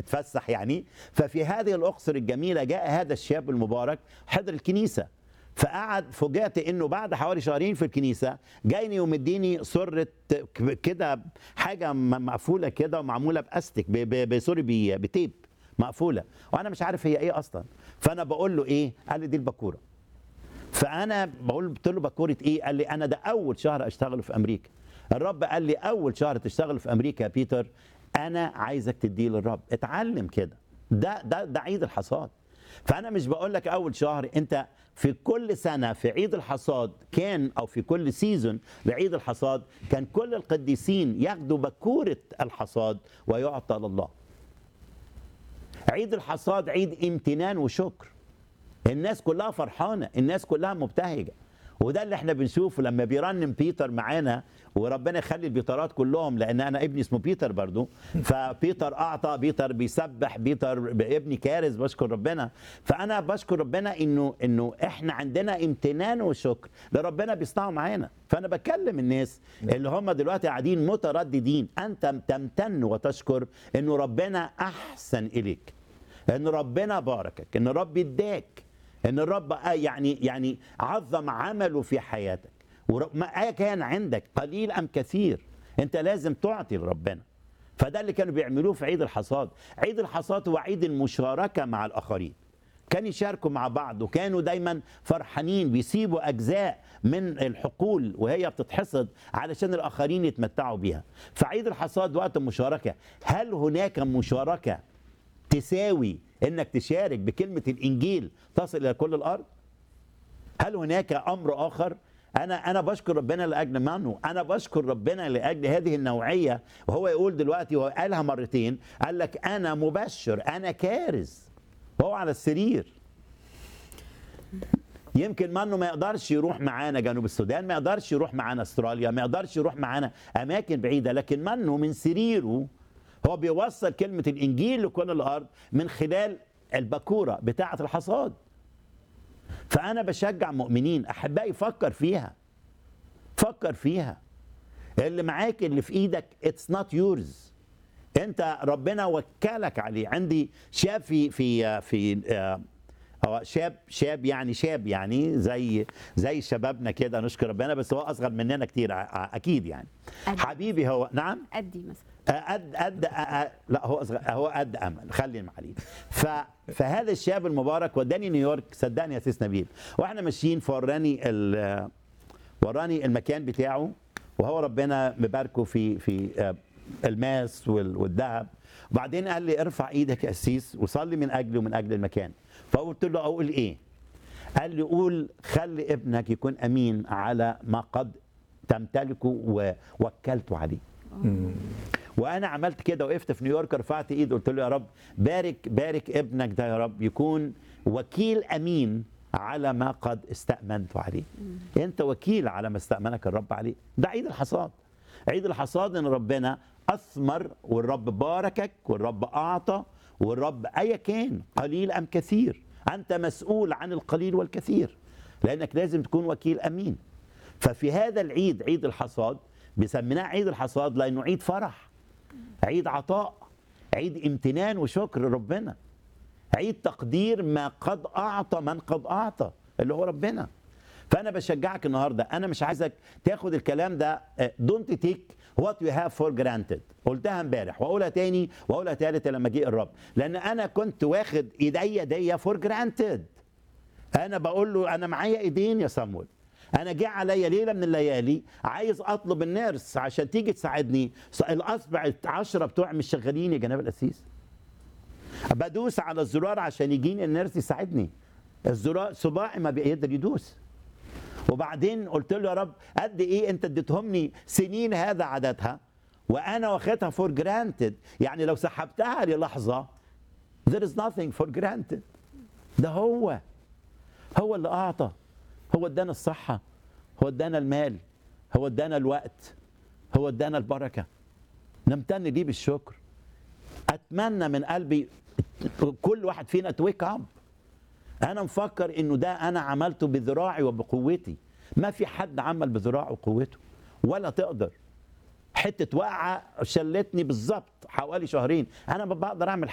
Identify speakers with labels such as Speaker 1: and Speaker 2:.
Speaker 1: اتفسح يعني ففي هذه الاقصر الجميله جاء هذا الشاب المبارك حضر الكنيسه فقعد فوجئت انه بعد حوالي شهرين في الكنيسه جايني ومديني سره كده حاجه م- مقفوله كده ومعموله باستك ب- ب- ب- سوري ب- بتيب مقفوله وانا مش عارف هي ايه اصلا فانا بقول له ايه قال لي دي البكوره فانا بقول قلت له بكوره ايه قال لي انا ده اول شهر اشتغل في امريكا الرب قال لي اول شهر تشتغل في امريكا يا بيتر انا عايزك تديه للرب اتعلم كده ده ده ده عيد الحصاد فانا مش بقول لك اول شهر انت في كل سنه في عيد الحصاد كان او في كل سيزون لعيد الحصاد كان كل القديسين ياخدوا بكوره الحصاد ويعطى لله عيد الحصاد عيد امتنان وشكر الناس كلها فرحانه الناس كلها مبتهجه وده اللي احنا بنشوفه لما بيرنم بيتر معانا وربنا يخلي البيترات كلهم لان انا ابني اسمه بيتر برضو فبيتر اعطى بيتر بيسبح بيتر ابني كارز بشكر ربنا فانا بشكر ربنا انه انه احنا عندنا امتنان وشكر ده ربنا بيصنعه معانا فانا بكلم الناس اللي هم دلوقتي قاعدين مترددين انت تمتن وتشكر انه ربنا احسن اليك ان ربنا باركك ان الرب اداك ان الرب آه يعني يعني عظم عمله في حياتك وما كان عندك قليل ام كثير انت لازم تعطي لربنا فده اللي كانوا بيعملوه في عيد الحصاد عيد الحصاد هو عيد المشاركه مع الاخرين كانوا يشاركوا مع بعض وكانوا دايما فرحانين بيسيبوا اجزاء من الحقول وهي بتتحصد علشان الاخرين يتمتعوا بيها فعيد الحصاد وقت المشاركه هل هناك مشاركه تساوي انك تشارك بكلمه الانجيل تصل الى كل الارض هل هناك امر اخر انا انا بشكر ربنا لاجل منه انا بشكر ربنا لاجل هذه النوعيه وهو يقول دلوقتي وهو قالها مرتين قال لك انا مبشر انا كارز وهو على السرير يمكن منه ما يقدرش يروح معانا جنوب السودان ما يقدرش يروح معانا استراليا ما يقدرش يروح معانا اماكن بعيده لكن منه من سريره هو بيوصل كلمه الانجيل لكل الارض من خلال البكوره بتاعه الحصاد فانا بشجع مؤمنين احبائي فكر فيها فكر فيها اللي معاك اللي في ايدك اتس نوت يورز انت ربنا وكلك عليه عندي شاب في في في آه، هو شاب شاب يعني شاب يعني زي زي شبابنا كده نشكر ربنا بس هو اصغر مننا كتير ع- ع- اكيد يعني
Speaker 2: قد-
Speaker 1: حبيبي هو نعم
Speaker 2: ادي مثلا
Speaker 1: آه، قد قد آه، آه، لا هو أصغر هو قد امل خلينا معليه ف فهذا الشاب المبارك وداني نيويورك صدقني يا سيس نبيل واحنا ماشيين فوراني ال- وراني المكان بتاعه وهو ربنا مباركه في في آه، الماس وال- والذهب وبعدين قال لي ارفع ايدك يا قسيس وصلي من اجلي ومن اجل المكان فقلت له اقول ايه قال لي قول خلي ابنك يكون امين على ما قد تمتلكه ووكلته عليه وانا عملت كده وقفت في نيويورك رفعت ايدي قلت له يا رب بارك بارك ابنك ده يا رب يكون وكيل امين على ما قد استأمنت عليه انت وكيل على ما استأمنك الرب عليه ده عيد الحصاد عيد الحصاد ان ربنا اثمر والرب باركك والرب اعطى والرب ايا كان قليل ام كثير انت مسؤول عن القليل والكثير لانك لازم تكون وكيل امين ففي هذا العيد عيد الحصاد بسميناه عيد الحصاد لانه عيد فرح عيد عطاء عيد امتنان وشكر ربنا عيد تقدير ما قد اعطى من قد اعطى اللي هو ربنا فانا بشجعك النهارده انا مش عايزك تاخد الكلام ده دونت تيك وات يو هاف فور جرانتد قلتها امبارح واقولها تاني واقولها تالت لما جه الرب لان انا كنت واخد ايديا دي فور جرانتد انا بقول له انا معايا ايدين يا صمويل انا جه عليا ليله من الليالي عايز اطلب النيرس عشان تيجي تساعدني الاصبع العشرة بتوع مش شغالين يا جناب القسيس بدوس على الزرار عشان يجيني النيرس يساعدني الزرار صباعي ما بيقدر يدوس وبعدين قلت له يا رب قد ايه انت اديتهمني سنين هذا عددها وانا واخدها فور جرانتد يعني لو سحبتها للحظه there is nothing for granted ده هو هو اللي اعطى هو ادانا الصحه هو ادانا المال هو ادانا الوقت هو ادانا البركه نمتن ليه بالشكر اتمنى من قلبي كل واحد فينا تويك اب انا مفكر انه ده انا عملته بذراعي وبقوتي ما في حد عمل بذراعه وقوته ولا تقدر حته وقعه شلتني بالظبط حوالي شهرين انا ما بقدر اعمل